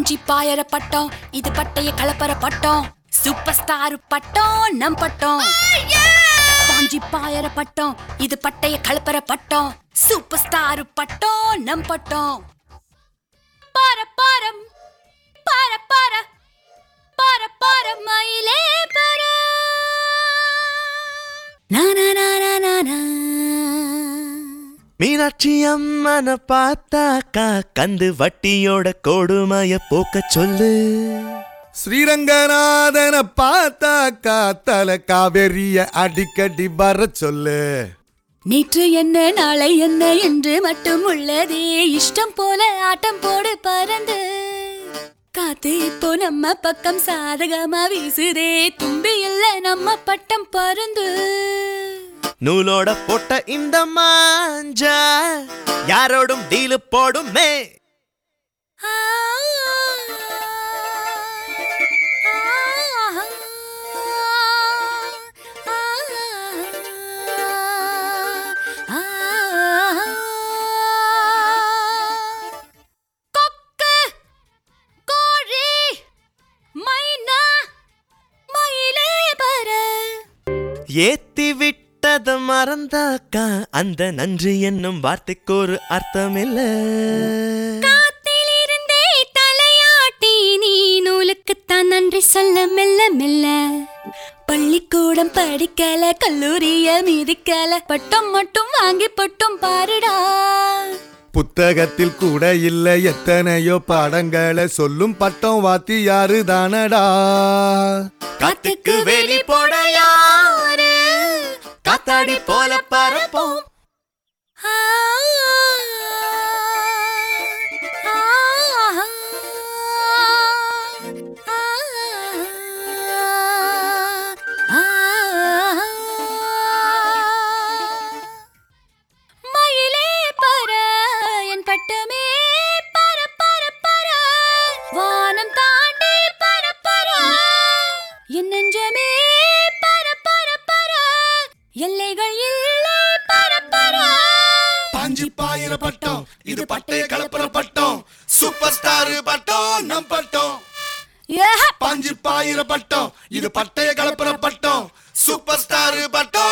பாஞ்சி பாயற பட்டம் இது பட்டைய கலப்பற பட்டம் சூப்பர் ஸ்டார் பட்டம் நம் பட்டம் பாஞ்சி பாயற பட்டம் இது பட்டைய கலப்பற பட்டம் சூப்பர் ஸ்டார் பட்டம் நம் பட்டம் பார பாரம் பார பார பார பார மயிலே பார நா நா நா நா நா நா மீனாட்சி அம்மனை பார்த்தாக்கா கந்து வட்டியோட கொடுமைய போக்க சொல்லு ஸ்ரீரங்கநாதனை பார்த்தாக்கா தல காவேரிய அடிக்கடி வர சொல்லு நேற்று என்ன நாளை என்ன என்று மட்டும் உள்ளதே இஷ்டம் போல ஆட்டம் போடு பறந்து காத்து இப்போ நம்ம பக்கம் சாதகமா வீசுதே தும்பி இல்ல நம்ம பட்டம் பருந்து நூலோட போட்ட இந்த மாஞ்சா யாரோடும் டீலு போடுமே ஆ, ஆ, ஆ, கொக்கு, கோழி, மைனா, மயிலே பற. ஏத்தி விட்டத மறந்தாக்கா அந்த நன்றி என்னும் வார்த்தைக்கு ஒரு அர்த்தம் இல்ல காத்திலிருந்தே தலையாட்டி நீ நூலுக்குத்தான் நன்றி சொல்ல மெல்ல மெல்ல பள்ளிக்கூடம் படிக்கல கல்லூரிய மிதிக்கல பட்டம் மட்டும் வாங்கி பட்டம் பாருடா புத்தகத்தில் கூட இல்ல எத்தனையோ பாடங்களை சொல்லும் பட்டம் வாத்தி யாரு தானடா காத்துக்கு வேலி போட யாரு காத்தாடி போல பரப்போம் ஆ, ஆ, ஆ, மயிலே பற என் பட்டமே பர பர பர வானம் தாண்டி பர பர என் நெஞ்சமே பர பர பர எல்லைகள் இல்லை பர பர பாஞ்சி பாயிர பட்டம் இது பட்டைய கலப்புற பட்டம் சூப்பர் ஸ்டார் பட்டம் நம் பட்டம் ஏஹ! பாஞ்சி பாயிர பட்டம் இது பட்டைய கலப்புற பட்டம் சூப்பர் ஸ்டார் பட்டம்